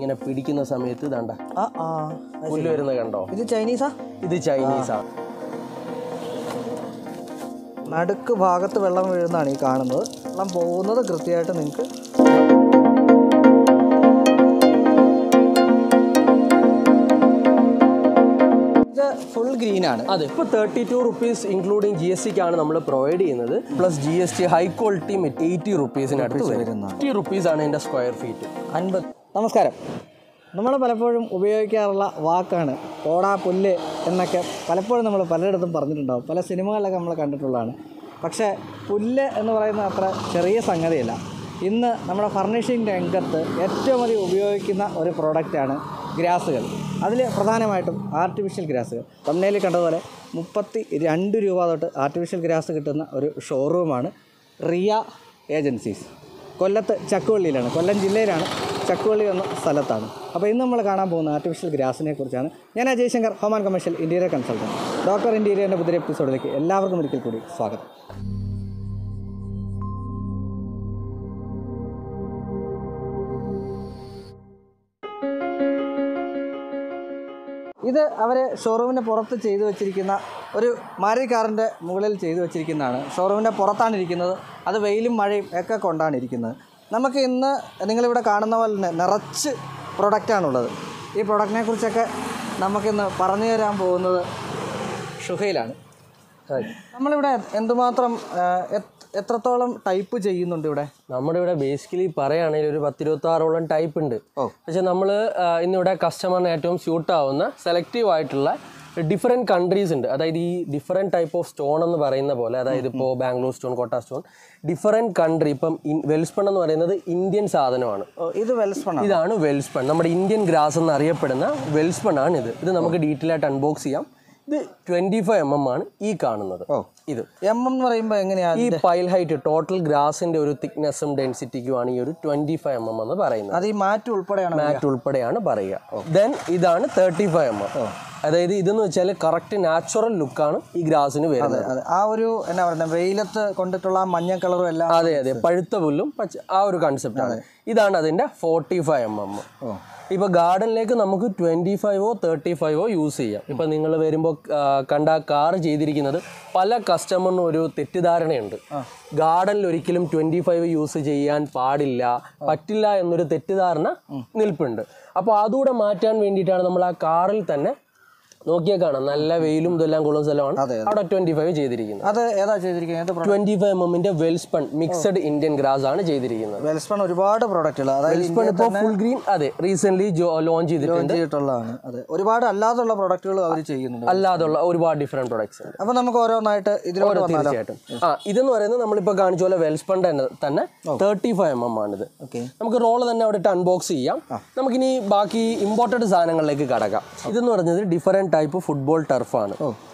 ഇങ്ങനെ പിടിക്കുന്ന സമയത്ത് ഇതാണ്ട ആ ആ പുല്ല് വരുന്നത് കണ്ടോ ഇത് ചൈനീസാ ഇത് ചൈനീസാണ് നടുക്ക് ഭാഗത്ത് വെള്ളം വീഴുന്നതാണ് ഈ കാണുന്നത് വെള്ളം പോകുന്നത് കൃത്യമായിട്ട് നിങ്ങൾക്ക് ഇത് ഫുൾ ഗ്രീൻ ആണ് അതെ ഇപ്പോൾ thirty two rupees including G S ടിക്കാണ് നമ്മൾ പ്രൊവൈഡ് ചെയ്യുന്നത് plus G S T high quality eighty റുപ്പീസിനടുത്ത് വരും ഫിഫ്റ്റി റുപ്പീസ് ആണ് എൻ്റെ സ്ക്വയർ ഫീറ്റ് അൻപത് നമസ്കാരം നമ്മൾ പലപ്പോഴും ഉപയോഗിക്കാറുള്ള വാക്കാണ് ഓടാ പുല്ല് എന്നൊക്കെ പലപ്പോഴും നമ്മൾ പലയിടത്തും പറഞ്ഞിട്ടുണ്ടാവും പല സിനിമകളിലൊക്കെ നമ്മൾ കണ്ടിട്ടുള്ളതാണ് പക്ഷേ പുല്ല് എന്ന് പറയുന്നത് അത്ര ചെറിയ സംഗതിയല്ല ഇന്ന് നമ്മുടെ ഫർണിഷിംഗ് രംഗത്ത് ഏറ്റവും അധികം ഉപയോഗിക്കുന്ന ഒരു പ്രോഡക്റ്റാണ് ഗ്രാസുകൾ അതിൽ പ്രധാനമായിട്ടും ആർട്ടിഫിഷ്യൽ ഗ്രാസുകൾ തമ്മിൽ കണ്ടതുപോലെ മുപ്പത്തി രണ്ട് രൂപ തൊട്ട് ആർട്ടിഫിഷ്യൽ ഗ്രാസ് കിട്ടുന്ന ഒരു ഷോറൂമാണ് റിയ ഏജൻസീസ് കൊല്ലത്ത് ചക്കുവള്ളിയിലാണ് കൊല്ലം ജില്ലയിലാണ് ചക്കുവള്ളി എന്ന സ്ഥലത്താണ് അപ്പോൾ ഇന്ന് നമ്മൾ കാണാൻ പോകുന്ന ആർട്ടിഫിഷ്യൽ ഗ്രാസിനെ കുറിച്ചാണ് ഞാൻ Ajay Shankar home and commercial interior consultant doctor ഇന്റീരിയറിൻ്റെ പുതിയ എപ്പിസോഡിലേക്ക് എല്ലാവർക്കും ഒരിക്കൽ കൂടി സ്വാഗതം ഇത് അവർ ഷോറൂമിൻ്റെ പുറത്ത് ചെയ്തു വെച്ചിരിക്കുന്ന ഒരു മാരുതി കാറിൻ്റെ മുകളിൽ ചെയ്തു വെച്ചിരിക്കുന്നതാണ് ഷോറൂമിൻ്റെ പുറത്താണ് ഇരിക്കുന്നത് അത് വെയിലും മഴയും ഒക്കെ കൊണ്ടാണ് ഇരിക്കുന്നത് നമുക്ക് ഇന്ന് നിങ്ങളിവിടെ കാണുന്ന പോലെ തന്നെ നിറച്ച് പ്രൊഡക്റ്റാണുള്ളത് ഈ പ്രൊഡക്റ്റിനെ കുറിച്ചൊക്കെ നമുക്കിന്ന് പറഞ്ഞു തരാൻ പോകുന്നത് ഷുഹയിലാണ് നമ്മളിവിടെ എന്തുമാത്രം ആ, എത്- എത്രത്തോളം ടൈപ്പ് ചെയ്യുന്നുണ്ട് ഇവിടെ നമ്മുടെ ഇവിടെ ബേസിക്കലി പറയുകയാണെങ്കിൽ ഒരു പത്തിരുപത്തി ആറോളം ടൈപ്പ് ഉണ്ട് ഓ. പക്ഷെ നമ്മൾ ഇന്നിവിടെ കസ്റ്റമറിന് ഏറ്റവും സ്യൂട്ട് ആവുന്ന സെലക്റ്റീവ് ആയിട്ടുള്ള ഡിഫറെൻറ്റ് കൺട്രീസ് ഉണ്ട് അതായത് ഈ ഡിഫറെൻറ്റ് ടൈപ്പ് ഓഫ് സ്റ്റോൺ എന്ന് പറയുന്ന പോലെ അതായത് ഇപ്പോൾ Bangalore stone Kota stone different country ഇപ്പം വെൽസ്പൺ എന്ന് പറയുന്നത് ഇന്ത്യൻ സാധനമാണ് ഓ, ഇത് വെൽസ്പൺ ഇതാണ് വെൽസ്പൺ നമ്മുടെ ഇന്ത്യൻ ഗ്രാസ് എന്ന് അറിയപ്പെടുന്ന വെൽസ്പൺ ആണ് ഇത് ഇത് നമുക്ക് ഡീറ്റെയിൽ ആയിട്ട് അൺബോക്സ് ചെയ്യാം ഇത് ട്വൻറ്റി ഫൈവ് എം എം ആണ് ഈ കാണുന്നത് ഓ. ഇത് എം എന്ന് പറയുമ്പോൾ എങ്ങനെയാണ് ഈ പൈൽ ഹൈറ്റ് ടോട്ടൽ ഗ്രാസിന്റെ ഒരു തിക്നെസ്സും ഡെൻസിറ്റിക്കുമാണ് ഈ ഒരു ട്വന്റി ഫൈവ് എം എം എന്ന് പറയുന്നത് അത് ഈ മാറ്റ് ഉൾപ്പെടെയാണ് മാറ്റ് ഉൾപ്പെടെയാണ് പറയുക ദെൻ ഇതാണ് തേർട്ടി ഫൈവ് എം എം അതായത് ഇതെന്ന് വെച്ചാൽ കറക്റ്റ് നാച്ചുറൽ ലുക്കാണ് ഈ ഗ്രാസിന് വരുന്നത് അതെ ആ ഒരു എന്നാ പറയുന്നത് വെയിലത്ത് കൊണ്ടിട്ടുള്ള ആ മഞ്ഞ കളറും എല്ലാം അതെ അതെ പഴുത്ത പുല്ലും പച്ച ആ ഒരു കൺസെപ്റ്റ് ആണ് ഇതാണ് അതിന്റെ ഫോർട്ടി ഫൈവ് എം എം ഓ. ഇപ്പൊ ഗാർഡനിലേക്ക് നമുക്ക് ട്വന്റി ഫൈവോ തേർട്ടി ഫൈവോ യൂസ് ചെയ്യാം ഇപ്പൊ നിങ്ങൾ വരുമ്പോൾ കണ്ട കാർ ചെയ്തിരിക്കുന്നത് പല കസ്റ്റമറിനും ഒരു തെറ്റിദ്ധാരണയുണ്ട് ഗാർഡനിൽ ഒരിക്കലും ട്വന്റി ഫൈവ് യൂസ് ചെയ്യാൻ പാടില്ല പറ്റില്ല എന്നൊരു തെറ്റിദ്ധാരണ നിൽപ്പുണ്ട് അപ്പോൾ അതുകൂടെ മാറ്റാൻ വേണ്ടിയിട്ടാണ് നമ്മൾ ആ കാറിൽ തന്നെ നോക്കിയാൽ കാണാം നല്ല വെയിലും ഇതെല്ലാം കൊള്ളുന്ന സ്ഥലമാണ് അതെ, അവിടെ ട്വന്റി ഫൈവ് ചെയ്തിരിക്കുന്നത് അത് ഏതാ ചെയ്തിരിക്കുന്നത് ഏത് ട്വന്റി ഫൈവ് എം എമ്മിന്റെ വെൽസ്പൺ മിക്സഡ് ഇന്ത്യൻ ഗ്രാസ് ആണ് ചെയ്തിരിക്കുന്നത് വെൽസ്പൺ ഒരുപാട് പ്രോഡക്റ്റുകൾ അതായത് വെൽസ്പൺ ഇപ്പോൾ ഫുൾ ഗ്രീൻ അതെ റീസെന്റ് ലോഞ്ച് ചെയ്തിട്ടുണ്ട് ചെയ്തിട്ടുള്ളതാണ് അതെ ഒരുപാട് അല്ലാതുള്ള പ്രൊഡക്റ്റുകൾ അവർ ചെയ്യുന്നുണ്ട് അല്ലാതുള്ള ഒരുപാട് ഡിഫറെന്റ് പ്രൊഡക്ട്സ് ഉണ്ട് അപ്പൊ നമുക്ക് ഓരോന്നായിട്ട് ഇതിലോട്ട് വന്നാലോ തീർച്ചയായിട്ടും ആ ഇതെന്ന് പറയുന്നത് നമ്മളിപ്പോൾ കാണിച്ച പോലെ വെൽസ്പൺ തന്നെ തന്നെ തേർട്ടി ഫൈവ് എം എം ആണിത് ഓക്കെ നമുക്ക് റോള് തന്നെ അവിടെ ഇട്ട് അൺബോക്സ് ചെയ്യാം നമുക്കിനി ബാക്കി ഇമ്പോർട്ടഡ് സാധനങ്ങളിലേക്ക് കടക്കാം ഇതെന്ന് പറഞ്ഞത് ഡിഫറെന്റ് ടൈപ്പ് ഫുട്ബോൾ ടർഫാണ്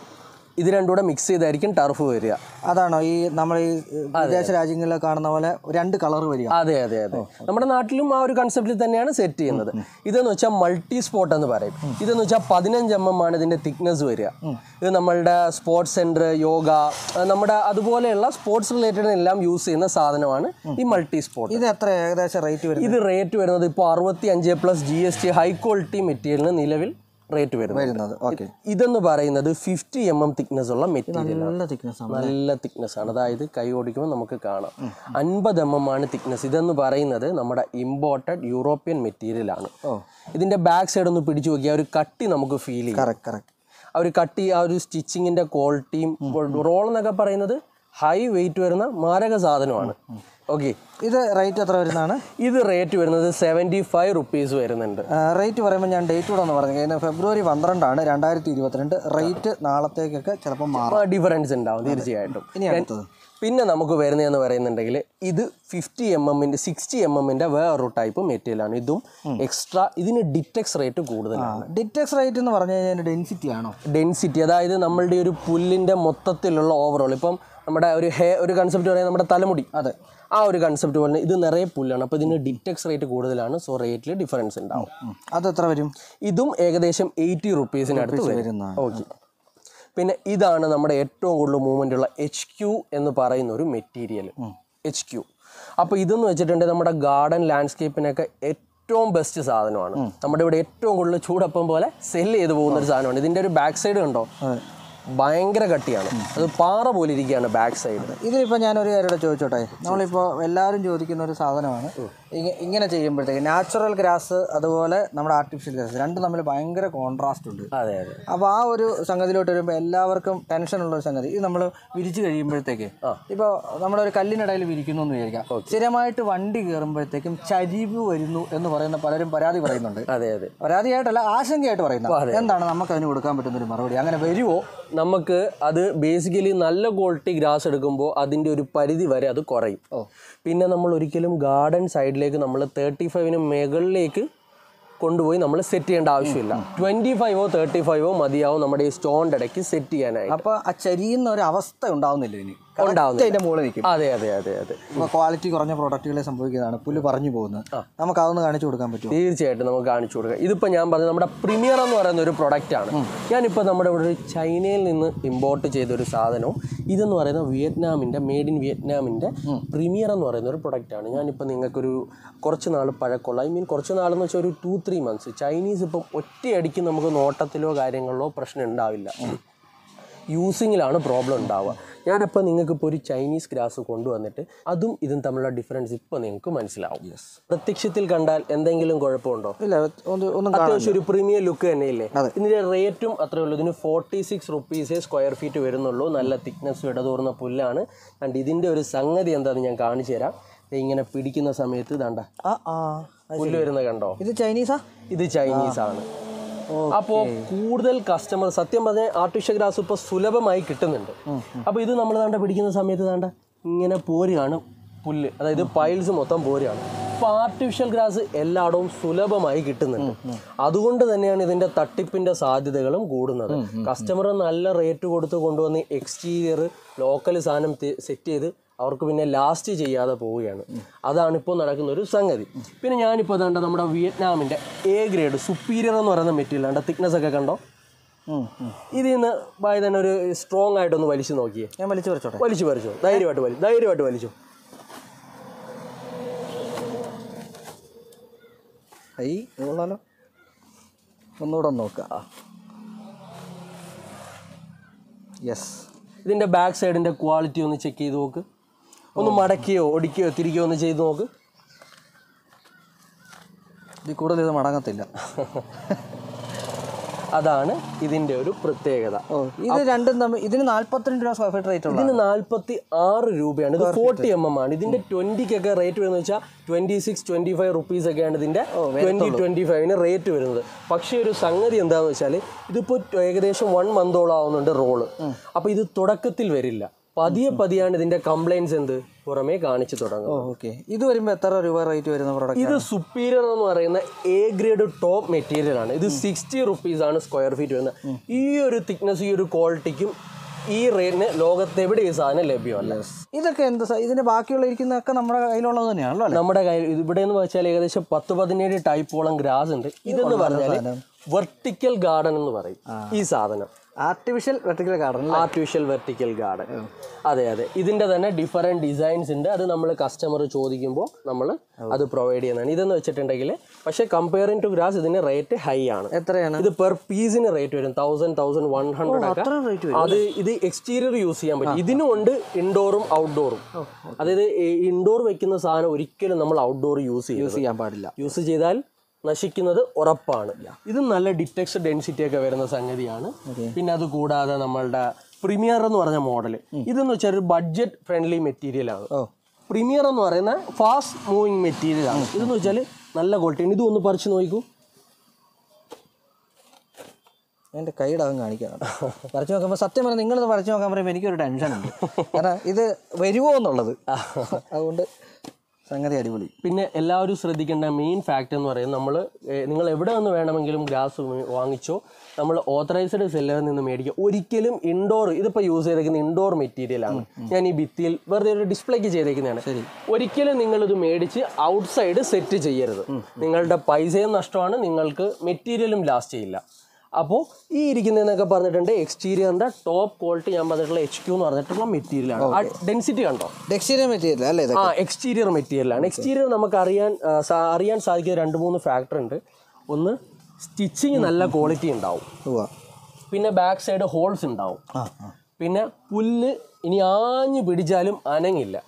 ഇത് രണ്ടും കൂടെ മിക്സ് ചെയ്തായിരിക്കും ടർഫ് വരിക അതാണോ ഈ നമ്മൾ ഈ വിദേശ രാജ്യങ്ങളിൽ കാണുന്ന പോലെ രണ്ട് കളർ വരിക അതെ അതെ അതെ നമ്മുടെ നാട്ടിലും ആ ഒരു കൺസെപ്റ്റിൽ തന്നെയാണ് സെറ്റ് ചെയ്യുന്നത് ഇതെന്ന് വെച്ചാൽ മൾട്ടി സ്പോട്ട് എന്ന് പറയും ഇതെന്ന് വെച്ചാൽ പതിനഞ്ച് എം എം ആണ് ഇതിന്റെ തിക്നെസ് വരിക ഇത് നമ്മളുടെ സ്പോർട്സ് സെന്റർ യോഗ അഹ് നമ്മുടെ അതുപോലെയുള്ള സ്പോർട്സ് റിലേറ്റഡ് എല്ലാം യൂസ് ചെയ്യുന്ന സാധനമാണ് ഈ മൾട്ടി സ്പോട്ട് ഇത് എത്ര ഏകദേശം റേറ്റ് വരും ഇത് റേറ്റ് വരുന്നത് ഇപ്പോൾ അറുപത്തി അഞ്ച് plus G S T high quality മെറ്റീരിയലിന് നിലവിൽ റേറ്റ് വരുന്നത് വരുന്നത് ഓക്കെ ഇതെന്ന് പറയുന്നത് ഫിഫ്റ്റി എം എം തിക്നെസ് ഉള്ള മെറ്റീരിയൽ നല്ല തിക്നെസ് ആണ് നല്ല തിക്നെസ് ആണ് അതായത് കൈ ഓടിക്കുമ്പോൾ നമുക്ക് കാണാം അൻപത് എം എം ആണ് തിക്നെസ് ഇതെന്ന് പറയുന്നത് നമ്മുടെ ഇമ്പോർട്ടഡ് യൂറോപ്യൻ മെറ്റീരിയൽ ആണ് ഓ ഇതിന്റെ ബാക്ക് സൈഡ് ഒന്ന് പിടിച്ചു നോക്കിയാൽ ഒരു കട്ടി നമുക്ക് ഫീൽ ചെയ്യും കറക്റ്റ് കറക്റ്റ് ആ ഒരു കട്ടി ആ ഒരു സ്റ്റിച്ചിങ്ങിന്റെ ക്വാളിറ്റിയും റോൾ എന്നൊക്കെ പറയുന്നത് ഹൈ വെയിറ്റ് വരുന്ന മാരക സാധനമാണ് ഓക്കെ ഇത് റേറ്റ് എത്ര വരുന്നതാണ് ഇത് റേറ്റ് വരുന്നത് സെവൻറ്റി ഫൈവ് റുപ്പീസ് വരുന്നുണ്ട് റേറ്റ് പറയുമ്പോൾ ഞാൻ ഡേറ്റ് കൂടെ ഒന്ന് പറഞ്ഞു കഴിഞ്ഞാൽ ഫെബ്രുവരി പന്ത്രണ്ടാണ് രണ്ടായിരത്തി ഇരുപത്തിരണ്ട് റേറ്റ് നാളത്തേക്കൊക്കെ ചിലപ്പോൾ മാറും ഡിഫറൻസ് ഉണ്ടാവും തീർച്ചയായിട്ടും ഇനി അടുത്തത് പിന്നെ നമുക്ക് വരുന്നതെന്ന് പറയുന്നുണ്ടെങ്കിൽ ഇത് ഫിഫ്റ്റി എം എമ്മിൻ്റെ സിക്സ്റ്റി എം എമ്മിൻ്റെ വേറൊരു ടൈപ്പ് മെറ്റീരിയലാണ് ഇതും എക്സ്ട്രാ ഇതിന് ഡിറ്റക്സ് റേറ്റ് കൂടുതലാണ് ഡിറ്റക്സ് റേറ്റ് എന്ന് പറഞ്ഞു കഴിഞ്ഞാൽ ഡെൻസിറ്റി ആണോ ഡെൻസിറ്റി അതായത് നമ്മളുടെ ഒരു പുല്ലിൻ്റെ മൊത്തത്തിലുള്ള ഓവറോൾ ഇപ്പം നമ്മുടെ ഒരു ഹെയർ ഒരു കൺസെപ്റ്റ് പറയുന്നത് നമ്മുടെ തലമുടി അതെ ആ ഒരു കൺസെപ്റ്റ് പോലെ ഇത് നിറയെ പുല്ലാണ് അപ്പോൾ ഇതിന് ഡിറ്റക്സ് റേറ്റ് കൂടുതലാണ് സോ റേറ്റിൽ ഡിഫറൻസ് ഉണ്ടാവും ഉം. അത് എത്ര വരും ഇതും ഏകദേശം എയ്റ്റി റുപ്പീസിനടുത്ത് വരും വരുന്നതാണ് ഓക്കെ പിന്നെ ഇതാണ് നമ്മുടെ ഏറ്റവും കൂടുതൽ മൂവ്മെൻ്റ് ഉള്ള എച്ച് ക്യൂ എന്ന് പറയുന്ന ഒരു മെറ്റീരിയൽ എച്ച് ക്യൂ അപ്പോൾ ഇതെന്ന് വെച്ചിട്ടുണ്ടെങ്കിൽ നമ്മുടെ ഗാർഡൻ ലാൻഡ്സ്കേപ്പിനൊക്കെ ഏറ്റവും ബെസ്റ്റ് സാധനമാണ് നമ്മുടെ ഇവിടെ ഏറ്റവും കൂടുതൽ ചൂടപ്പം പോലെ സെല്ല് ചെയ്ത് പോകുന്ന ഒരു സാധനമാണ് ഇതിന്റെ ഒരു ബാക്ക് സൈഡ് കണ്ടോ ഭയങ്കര കട്ടിയാണ് അത് പാറ പോലെ ഇരിക്കുകയാണ് ബാക്ക് സൈഡ് ഇതിലിപ്പോൾ ഞാനൊരു കാര്യം കൂടെ ചോദിച്ചോട്ടെ നമ്മളിപ്പോൾ എല്ലാവരും ചോദിക്കുന്ന ഒരു സാധനമാണ് ഇങ്ങ- ഇങ്ങനെ ചെയ്യുമ്പോഴത്തേക്ക് നാച്ചുറൽ ഗ്രാസ് അതുപോലെ നമ്മുടെ ആർട്ടിഫിഷ്യൽ ഗ്രാസ് രണ്ടും തമ്മിൽ ഭയങ്കര കോൺട്രാസ്റ്റ് ഉണ്ട് അതെ അതെ അപ്പോൾ ആ ഒരു സംഗതിയിലോട്ട് വരുമ്പോൾ എല്ലാവർക്കും ടെൻഷനുള്ള ഒരു സംഗതി ഇത് നമ്മൾ വിരിച്ച് കഴിയുമ്പോഴത്തേക്ക് ഇപ്പോൾ നമ്മളൊരു കല്ലിനിടയിൽ വിരിക്കുന്നു എന്ന് വിചാരിക്കാം സ്ഥിരമായിട്ട് വണ്ടി കയറുമ്പോഴത്തേക്കും ചരിവ് വരുന്നു എന്ന് പറയുന്ന പലരും പരാതി പറയുന്നുണ്ട് അതെ അതെ പരാതിയായിട്ടല്ല ആശങ്കയായിട്ട് പറയുന്നത് എന്താണ് നമുക്ക് അതിന് കൊടുക്കാൻ പറ്റുന്ന ഒരു മറുപടി അങ്ങനെ വരുമോ നമുക്ക് അത് ബേസിക്കലി നല്ല ക്വാളിറ്റി ഗ്രാസ് എടുക്കുമ്പോൾ അതിൻ്റെ ഒരു പരിധി വരെ അത് കുറയും പിന്നെ നമ്മൾ ഒരിക്കലും ഗാർഡൻ സൈഡിലേക്ക് നമ്മൾ തേർട്ടി ഫൈവിന് മുകളിലേക്ക് കൊണ്ടുപോയി നമ്മൾ സെറ്റ് ചെയ്യേണ്ട ആവശ്യമില്ല ട്വൻറ്റി ഫൈവോ തേർട്ടി ഫൈവോ മതിയാവും നമ്മുടെ ഈ സ്റ്റോണിൻ്റെ ഇടയ്ക്ക് സെറ്റ് ചെയ്യാനായി അപ്പോൾ ആ ചരിയുന്ന ഒരു അവസ്ഥ ഉണ്ടാവുന്നില്ല ഇനി ഉണ്ടാവുന്നില്ല. അതിൻ്റെ മുകളിൽ നിൽക്കും അതെ അതെ അതെ അതെ ഇപ്പോൾ ക്വാളിറ്റി കുറഞ്ഞ പ്രോഡക്റ്റുകളെ സംഭവിക്കുന്നതാണ് പുല്ല് പറഞ്ഞു പോകുന്നത് നമുക്ക് അതൊന്ന് കാണിച്ചു കൊടുക്കാൻ പറ്റുമോ തീർച്ചയായിട്ടും നമുക്ക് കാണിച്ചു കൊടുക്കാം ഇതിപ്പോൾ ഞാൻ പറഞ്ഞത് നമ്മുടെ പ്രീമിയർ എന്ന് പറയുന്ന ഒരു പ്രൊഡക്റ്റ് ആണ് ഞാനിപ്പോൾ നമ്മുടെ ഇവിടെ ഒരു ചൈനയിൽ നിന്ന് ഇമ്പോർട്ട് ചെയ്ത ഒരു സാധനവും ഇതെന്ന് പറയുന്ന വിയറ്റ്നാമിൻ്റെ മെയ്ഡ് ഇൻ വിയറ്റ്നാമിൻ്റെ പ്രീമിയർ എന്ന് പറയുന്ന ഒരു പ്രൊഡക്റ്റ് ആണ് ഞാനിപ്പോൾ നിങ്ങൾക്കൊരു കുറച്ച് നാൾ പഴക്കമുള്ള ഐ മീൻ കുറച്ച് നാളെന്ന് വെച്ചാൽ ഒരു ടു ത്രീ മന്ത്സ് ചൈനീസ് ഇപ്പം ഒറ്റയടിക്ക് നമുക്ക് നോട്ടത്തിലോ കാര്യങ്ങളിലോ പ്രശ്നം ഉണ്ടാവില്ല യൂസിങ്ങിലാണ് പ്രോബ്ലം ഉണ്ടാവുക ഞാനപ്പോൾ നിങ്ങൾക്ക് ഇപ്പോൾ ഒരു ചൈനീസ് ഗ്രാസ് കൊണ്ടുവന്നിട്ട് അതും ഇതും തമ്മിലുള്ള ഡിഫറൻസ് ഇപ്പോൾ നിങ്ങൾക്ക് മനസ്സിലാവും പ്രത്യക്ഷത്തിൽ കണ്ടാൽ എന്തെങ്കിലും കുഴപ്പമുണ്ടോ ഇല്ല ഒന്ന് ഒന്നും കാണാം അത്യാവശ്യം ഒരു പ്രീമിയം ലുക്ക് തന്നെയില്ലേ ഇതിന്റെ റേറ്റും അത്രേ ഉള്ളൂ ഇതിന് ഫോർട്ടി സിക്സ് റുപ്പീസേ സ്ക്വയർ ഫീറ്റ് വരുന്നുള്ളൂ നല്ല തിക്നെസ് ഇടതൂർന്ന പുല്ലാണ് കണ്ട് ഇതിന്റെ ഒരു സംഗതി എന്താണെന്ന് ഞാൻ കാണിച്ചു തരാം ദേ ഇങ്ങനെ പിടിക്കുന്ന സമയത്ത് ഇതാണ്ട ആ ആ പുല്ല് വരുന്ന കണ്ടോ ഇത് ചൈനീസാ ഇത് ചൈനീസ് ആണ് അപ്പോൾ കൂടുതൽ കസ്റ്റമർ സത്യം പറഞ്ഞാൽ ആർട്ടിഫിഷ്യൽ ഗ്രാസ് ഇപ്പോൾ സുലഭമായി കിട്ടുന്നുണ്ട് അപ്പോൾ ഇത് നമ്മൾ താണ്ട പിടിക്കുന്ന സമയത്ത് താണ്ട ഇങ്ങനെ പോരുകയാണ് പുല്ല് അതായത് പൈൽസ് മൊത്തം പോരുകയാണ് അപ്പോൾ ആർട്ടിഫിഷ്യൽ ഗ്രാസ് എല്ലായിടവും സുലഭമായി കിട്ടുന്നുണ്ട് അതുകൊണ്ട് തന്നെയാണ് ഇതിന്റെ തട്ടിപ്പിന്റെ സാധ്യതകളും കൂടുന്നത് കസ്റ്റമർ നല്ല റേറ്റ് കൊടുത്ത് കൊണ്ടുവന്ന് എക്സ്റ്റീരിയർ ലോക്കൽ സാധനം സെറ്റ് ചെയ്ത് അവർക്ക് പിന്നെ ലാസ്റ്റ് ചെയ്യാതെ പോവുകയാണ് അതാണ് ഇപ്പോൾ നടക്കുന്ന ഒരു സംഗതി പിന്നെ ഞാനിപ്പോൾ ദാണ്ട നമ്മുടെ വിയറ്റ്നാമിൻ്റെ എ ഗ്രേഡ് സുപ്പീരിയർ എന്ന് പറയുന്ന മെറ്റീരിയൽ ഉണ്ട് തിക്നെസ് ഒക്കെ കണ്ടോ ഉം, ഉം. ഇതിൽ നിന്ന് ബായ് തന്നെ ഒരു സ്ട്രോങ് ആയിട്ടൊന്ന് വലിച്ചു നോക്കിയേ ഞാൻ വലിച്ചു പറിച്ചോട്ടെ വലിച്ചു പറിച്ചോ ധൈര്യമായിട്ട് വലി ധൈര്യമായിട്ട് വലിച്ചു ഐ കൊള്ളാലോ ഒന്നുകൂടെ ഒന്ന് നോക്കുക യെസ് ഇതിൻ്റെ ബാക്ക് സൈഡിൻ്റെ ക്വാളിറ്റി ഒന്ന് ചെക്ക് ചെയ്ത് നോക്ക് ഒന്ന് മടക്കിയോ ഒടിക്കുകയോ തിരികെയോ ഒന്ന് ചെയ്ത് നോക്ക് ഇതിൽ കൂടുതൽ ഇത് മടങ്ങത്തില്ല അതാണ് ഇതിൻ്റെ ഒരു പ്രത്യേകത ഓ ഇത് രണ്ടും തമ്മിൽ ഇതിന് നാല്പത്തിരണ്ട് രൂപ സ്ക്വയർ ഫീറ്റ് റേറ്റ് ഉള്ള ഇതിന് നാൽപ്പത്തി ആറ് രൂപയാണ് ഇത് ഫോർട്ടി എം എം ആണ് ഇതിന്റെ ട്വന്റിക്കൊക്കെ റേറ്റ് വരുന്നത് വെച്ചാൽ twenty six twenty five rupees ഒക്കെയാണ് ഇതിന്റെ ട്വന്റി ട്വന്റി ഫൈവിന് റേറ്റ് വരുന്നത് പക്ഷേ ഒരു സംഗതി എന്താണെന്ന് വെച്ചാൽ ഇതിപ്പോൾ ഏകദേശം വൺ മന്തോളം ആവുന്നുണ്ട് റോള് അപ്പോൾ ഇത് തുടക്കത്തിൽ വരില്ല പതിയെ പതിയാണ് ഇതിന്റെ കംപ്ലൈൻസ് എന്ത് പുറമേ കാണിച്ചു തുടങ്ങും ഓ ഓക്കെ ഇത് വരുമ്പോൾ എത്ര രൂപ റേറ്റ് വരുന്ന പ്രോഡക്റ്റ് ഇത് സുപ്പീരിയർ എന്ന് പറയുന്ന എ ഗ്രേഡ് ടോപ്പ് മെറ്റീരിയൽ ആണ് ഇത് സിക്സ്റ്റി റുപ്പീസ് ആണ് സ്ക്വയർ ഫീറ്റ് വരുന്നത് ഈ ഒരു തിക്നെസ് ഈ ഒരു ക്വാളിറ്റിക്കും ഈ റേറ്റിന് ലോകത്ത് എവിടെ ഈ സാധനം ലഭ്യമല്ല ഇതൊക്കെ എന്ത് സ- ഇതിന്റെ ബാക്കിയുള്ള ഇരിക്കുന്നതൊക്കെ നമ്മുടെ കയ്യിലുള്ളത് തന്നെയാണല്ലോ അല്ലേ നമ്മുടെ കയ്യിൽ ഇവിടെ എന്ന് വെച്ചാൽ ഏകദേശം പത്ത് പതിനേഴ് ടൈപ്പോളം ഗ്രാസ് ഉണ്ട് ഇതെന്ന് പറഞ്ഞാൽ വെർട്ടിക്കൽ ഗാർഡൻ എന്ന് പറയും ഈ സാധനം artificial vertical garden artificial vertical garden അതെ അതെ ഇതിന്റെ തന്നെ ഡിഫറെന്റ് ഡിസൈൻസ് ഉണ്ട് അത് നമ്മൾ കസ്റ്റമർ ചോദിക്കുമ്പോൾ നമ്മൾ അത് പ്രൊവൈഡ് ചെയ്യുന്നതാണ് ഇതെന്ന് വെച്ചിട്ടുണ്ടെങ്കിൽ പക്ഷേ കമ്പയറിംഗ് ടു ഗ്രാസ് ഇതിന് റേറ്റ് ഹൈ ആണ് എത്രയാണ് ഇത് പെർ പീസിന് റേറ്റ് വരും തൗസൻഡ് തൗസൻഡ് വൺ ഹൺഡ്രഡ് ഒക്കെ അത്ര റേറ്റ് വരും അത് ഇത് എക്സ്റ്റീരിയർ യൂസ് ചെയ്യാൻ പറ്റും ഇതിനും ഉണ്ട് ഇൻഡോറും ഔട്ട്ഡോറും അതായത് ഇൻഡോർ വെക്കുന്ന സാധനം ഒരിക്കലും നമ്മൾ ഔട്ട്ഡോർ യൂസ് ചെയ്യും യൂസ് ചെയ്യാൻ പാടില്ല യൂസ് ചെയ്താൽ നശിക്കുന്നത് ഉറപ്പാണ് ഇത് നല്ല ഡിറ്റക്സ് ഡെൻസിറ്റി ഒക്കെ വരുന്ന സംഗതിയാണ് പിന്നെ അത് കൂടാതെ നമ്മളുടെ പ്രീമിയർ എന്ന് പറഞ്ഞ മോഡൽ ഇതെന്ന് വെച്ചാൽ ഒരു ബഡ്ജറ്റ് ഫ്രണ്ട്ലി മെറ്റീരിയൽ ആണ് ഓ പ്രീമിയർ എന്ന് പറയുന്ന ഫാസ്റ്റ് മൂവിങ് മെറ്റീരിയൽ ആണ് ഇതെന്ന് വെച്ചാൽ നല്ല ക്വാളിറ്റി ഇത് ഒന്ന് പറിച്ച് നോക്കൂ എൻ്റെ കൈയുടെ അകം കാണിക്കണം വരച്ചു നോക്കുമ്പോൾ സത്യം പറഞ്ഞാൽ നിങ്ങളിത് വരച്ചു നോക്കാൻ പറയുമ്പോൾ എനിക്കൊരു ടെൻഷനുണ്ട് കാരണം ഇത് വരുമോ എന്നുള്ളത് അതുകൊണ്ട് സംഗതി അടിപൊളി പിന്നെ എല്ലാവരും ശ്രദ്ധിക്കേണ്ട മെയിൻ ഫാക്ട് എന്ന് പറയുന്നത് നമ്മൾ നിങ്ങൾ എവിടെ നിന്ന് വേണമെങ്കിലും ഗ്രാസ് വാങ്ങിച്ചോ നമ്മൾ ഓത്തറൈസ്ഡ് സെല്ലറിൽ നിന്ന് മേടിക്കുക ഒരിക്കലും ഇൻഡോർ ഇതിപ്പോൾ യൂസ് ചെയ്തേക്കുന്ന ഇൻഡോർ മെറ്റീരിയൽ ആണ് ഞാൻ ഈ ഭിത്തിയിൽ വെറുതെ ഒരു ഡിസ്പ്ലേക്ക് ചെയ്തേക്കുന്നതാണ് ശരി ഒരിക്കലും നിങ്ങൾ ഇത് മേടിച്ച് ഔട്ട്സൈഡ് സെറ്റ് ചെയ്യരുത് നിങ്ങളുടെ പൈസയും നഷ്ടമാണ് നിങ്ങൾക്ക് മെറ്റീരിയലും ലാസ്റ്റ് ചെയ്യില്ല അപ്പോൾ ഈ ഇരിക്കുന്നതെന്നൊക്കെ പറഞ്ഞിട്ടുണ്ട് എക്സ്റ്റീരിയറിൻ്റെ ടോപ്പ് ക്വാളിറ്റി ഞാൻ പറഞ്ഞിട്ടുള്ള എച്ച് ക്യൂ എന്ന് പറഞ്ഞിട്ടുള്ള മെറ്റീരിയലാണ് ആ ഡെൻസിറ്റി കണ്ടോ ഡെക്സ്റ്റീരിയർ മെറ്റീരിയൽ അല്ലേ ഇത് ആ എക്സ്റ്റീരിയർ മെറ്റീരിയലാണ് എക്സ്റ്റീരിയർ നമുക്ക് അറിയാൻ ആ, സാ- അറിയാൻ സാധിക്കുന്ന രണ്ട് മൂന്ന് ഫാക്ടർ ഉണ്ട് ഒന്ന് സ്റ്റിച്ചിങ് നല്ല ക്വാളിറ്റി ഉണ്ടാവും ഉവ്വ. പിന്നെ ബാക്ക് സൈഡ് ഹോൾസ് ഉണ്ടാവും ആ ആ പിന്നെ പുല്ല് ഇനി ആഞ്ഞു പിടിച്ചാലും അനങ്ങില്ല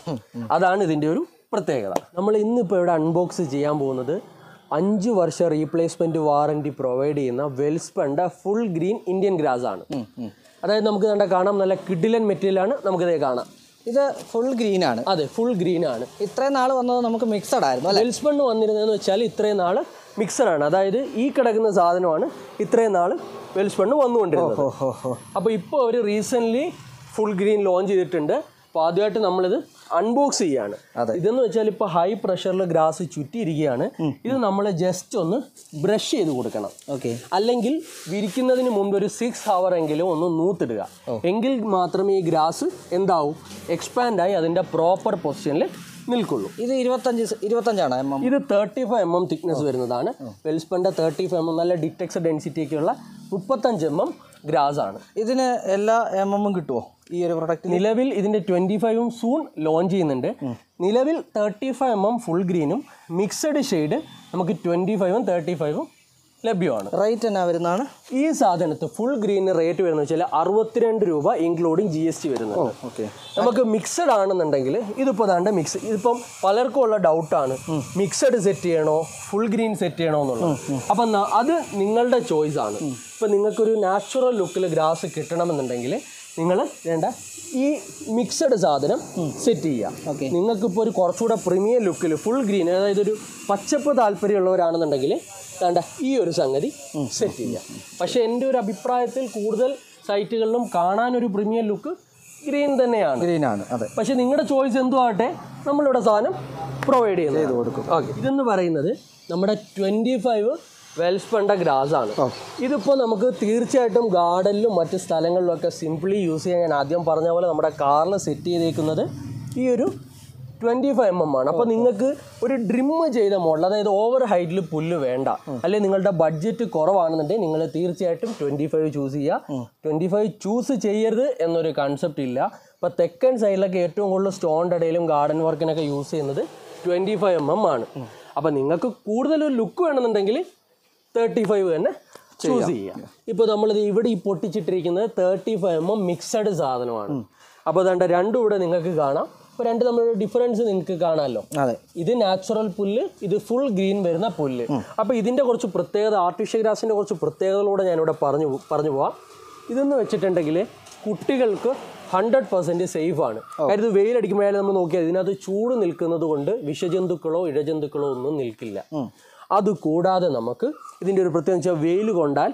അതാണ് ഇതിൻ്റെ ഒരു പ്രത്യേകത നമ്മൾ ഇന്നിപ്പോൾ ഇവിടെ അൺബോക്സ് ചെയ്യാൻ പോകുന്നത് അഞ്ച് വർഷം റീപ്ലേസ്മെൻറ്റ് വാറണ്ടി പ്രൊവൈഡ് ചെയ്യുന്ന വെൽസ്പണ്ട ഫുൾ ഗ്രീൻ ഇന്ത്യൻ ഗ്രാസ് ആണ് അതായത് നമുക്ക് കണ്ട കാണാം നല്ല കിഡിലൻ മെറ്റീരിയലാണ് നമുക്കിതേ കാണാം ഇത് ഫുൾ ഗ്രീൻ ആണ് അതെ ഫുൾ ഗ്രീൻ ആണ് ഇത്രയും നാൾ വന്നത് നമുക്ക് മിക്സഡ് ആയിരുന്നു അല്ലേ വെൽസ്പണ്ട് വന്നിരുന്നതെന്ന് വെച്ചാൽ ഇത്രയും നാൾ മിക്സറാണ് അതായത് ഈ കിടക്കുന്ന സാധനമാണ് ഇത്രയും നാൾ വെൽസ്പണ്ട് വന്നുകൊണ്ടിരുന്നത് ഓഹോ ഹോ അപ്പോൾ ഇപ്പോൾ അവർ റീസെൻ്റ്ലി ഫുൾ ഗ്രീൻ ലോഞ്ച് ചെയ്തിട്ടുണ്ട് അപ്പോൾ ആദ്യമായിട്ട് നമ്മളിത് അൺബോക്സ് ചെയ്യാണ് അതെ. ഇതെന്ന് വെച്ചാൽ ഇപ്പോൾ ഹൈ പ്രഷറിൽ ഗ്രാസ് ചുറ്റിയിരിക്കുകയാണ് ഇത് നമ്മൾ ജസ്റ്റ് ഒന്ന് ബ്രഷ് ചെയ്ത് കൊടുക്കണം ഓക്കെ അല്ലെങ്കിൽ വിരിക്കുന്നതിന് മുമ്പ് ഒരു സിക്സ് ഹവർ എങ്കിലും ഒന്ന് നൂത്തിടുക എങ്കിൽ മാത്രമേ ഈ ഗ്രാസ് എന്താവും എക്സ്പാൻഡായി അതിൻ്റെ പ്രോപ്പർ പൊസിഷനിൽ നിൽക്കുള്ളൂ ഇത് ഇരുപത്തഞ്ച് സ- ഇരുപത്തഞ്ചാണ് എം എം ഇത് thirty five M M thickness വരുന്നതാണ് വെൽസ്പണ്ട തേർട്ടി ഫൈവ് എം എം നല്ല ഡിറ്റക്സ് ഡെൻസിറ്റി ഒക്കെയുള്ള മുപ്പത്തഞ്ച് എം എം ഗ്രാസ് ആണ് ഇതിന് എല്ലാ എം എമ്മും കിട്ടുമോ ഈ ഒരു പ്രൊഡക്റ്റിന് നിലവിൽ ഇതിന്റെ ട്വന്റി ഫൈവും സൂൺ ലോഞ്ച് ചെയ്യുന്നുണ്ട് നിലവിൽ thirty five M M full ഗ്രീനും മിക്സഡ് ഷെയ്ഡ് നമുക്ക് ട്വന്റി ഫൈവും തേർട്ടി ഫൈവും ലഭ്യമാണ് റേറ്റ് എന്നാ വരുന്നതാണ് ഈ സാധനത്ത് ഫുൾ ഗ്രീനിന് റേറ്റ് വരുന്നത് വെച്ചാൽ അറുപത്തിരണ്ട് രൂപ ഇൻക്ലൂഡിങ് ജി എസ് ടി വരുന്നുണ്ട് ഓക്കെ നമുക്ക് മിക്സഡ് ആണെന്നുണ്ടെങ്കിൽ ഇതിപ്പോൾ ദാണ്ട് മിക്സ് ഇതിപ്പം പലർക്കും ഉള്ള ഡൗട്ടാണ് മിക്സഡ് സെറ്റ് ചെയ്യണോ ഫുൾ ഗ്രീൻ സെറ്റ് ചെയ്യണോ എന്നുള്ളത് അപ്പം ന- അത് നിങ്ങളുടെ ചോയ്സ് ആണ് ഇപ്പം നിങ്ങൾക്കൊരു നാച്ചുറൽ ലുക്കിൽ ഗ്രാസ് കിട്ടണമെന്നുണ്ടെങ്കിൽ നിങ്ങൾ വേണ്ട ഈ മിക്സഡ് സാധനം സെറ്റ് ചെയ്യാം Okay. നിങ്ങൾക്കിപ്പോൾ ഒരു കുറച്ചുകൂടെ പ്രീമിയം ലുക്കിൽ ഫുൾ ഗ്രീൻ അതായത് ഒരു പച്ചപ്പ് താല്പര്യമുള്ളവരാണെന്നുണ്ടെങ്കിൽ വേണ്ട ഈ ഒരു സംഗതി സെറ്റ് ചെയ്യാം പക്ഷേ എൻ്റെ ഒരു അഭിപ്രായത്തിൽ കൂടുതൽ സൈറ്റുകളിലും കാണാനൊരു പ്രീമിയം ലുക്ക് ഗ്രീൻ തന്നെയാണ് ഗ്രീൻ ആണ് അതെ പക്ഷെ നിങ്ങളുടെ ചോയ്സ് എന്തു ആകട്ടെ നമ്മളിവിടെ സാധനം പ്രൊവൈഡ് ചെയ്ത് കൊടുക്കും ഓക്കെ ഇതെന്ന് പറയുന്നത് നമ്മുടെ ട്വൻറ്റി ഫൈവ് വെൽസ്പണ്ട ഗ്രാസ് ആണ് ഇതിപ്പോൾ നമുക്ക് തീർച്ചയായിട്ടും ഗാർഡനിലും മറ്റ് സ്ഥലങ്ങളിലും ഒക്കെ സിംപ്ലി യൂസ് ചെയ്യാൻ ഞാൻ ആദ്യം പറഞ്ഞ പോലെ നമ്മുടെ കാറിൽ സെറ്റ് ചെയ്തേക്കുന്നത് ഈ ഒരു ട്വൻറ്റി ഫൈവ് എം എം ആണ് അപ്പോൾ നിങ്ങൾക്ക് ഒരു ഡ്രിം ചെയ്ത മോഡൽ അതായത് ഓവർ ഹൈറ്റിൽ പുല്ല് വേണ്ട അല്ലെങ്കിൽ നിങ്ങളുടെ ബഡ്ജറ്റ് കുറവാണെന്നുണ്ടെങ്കിൽ നിങ്ങൾ തീർച്ചയായിട്ടും ട്വൻറ്റി ഫൈവ് ചൂസ് ചെയ്യുക ട്വൻറ്റി ഫൈവ് ചൂസ് ചെയ്യരുത് എന്നൊരു കൺസെപ്റ്റ് ഇല്ല ഇപ്പോൾ തെക്കൻ സൈഡിലൊക്കെ ഏറ്റവും കൂടുതൽ സ്റ്റോണിൻ്റെ ഇടയിലും ഗാർഡൻ വർക്കിനൊക്കെ യൂസ് ചെയ്യുന്നത് ട്വൻറ്റി ഫൈവ് എം എം ആണ് അപ്പോൾ നിങ്ങൾക്ക് കൂടുതലൊരു ലുക്ക് വേണമെന്നുണ്ടെങ്കിൽ തേർട്ടി ഫൈവ് തന്നെ ചൂസ് ചെയ്യാം ഇപ്പോൾ നമ്മളിത് ഇവിടെ ഈ പൊട്ടിച്ചിട്ടിരിക്കുന്നത് thirty five M M mixed സാധനമാണ് അപ്പോൾ അതുകൊണ്ട് രണ്ടും ഇവിടെ നിങ്ങൾക്ക് കാണാം അപ്പോൾ രണ്ട് തമ്മിലുള്ള ഡിഫറൻസ് നിങ്ങൾക്ക് കാണാമല്ലോ അതെ ഇത് നാച്ചുറൽ പുല്ല് ഇത് ഫുൾ ഗ്രീൻ വരുന്ന പുല്ല് അപ്പോൾ ഇതിൻ്റെ കുറച്ച് പ്രത്യേകത ആർട്ടിഫിഷ്യൽ ഗ്രാസിൻ്റെ കുറച്ച് പ്രത്യേകതകളൂടെ ഞാനിവിടെ പറഞ്ഞു പോ- പറഞ്ഞു പോവാം ഇതെന്ന് വെച്ചിട്ടുണ്ടെങ്കിൽ കുട്ടികൾക്ക് ഹൺഡ്രഡ് പെർസെൻറ്റ് സേഫ് ആണ് കാര്യം ഇത് വെയിലടിക്കുമ്പോഴായാലും നമ്മൾ നോക്കിയാൽ ഇതിനകത്ത് ചൂട് നിൽക്കുന്നത് കൊണ്ട് വിഷജന്തുക്കളോ ഇഴജന്തുക്കളോ ഒന്നും നിൽക്കില്ല അതുകൂടാതെ നമുക്ക് ഇതിൻ്റെ ഒരു പ്രത്യേകത വെച്ചാൽ വെയിൽ കൊണ്ടാൽ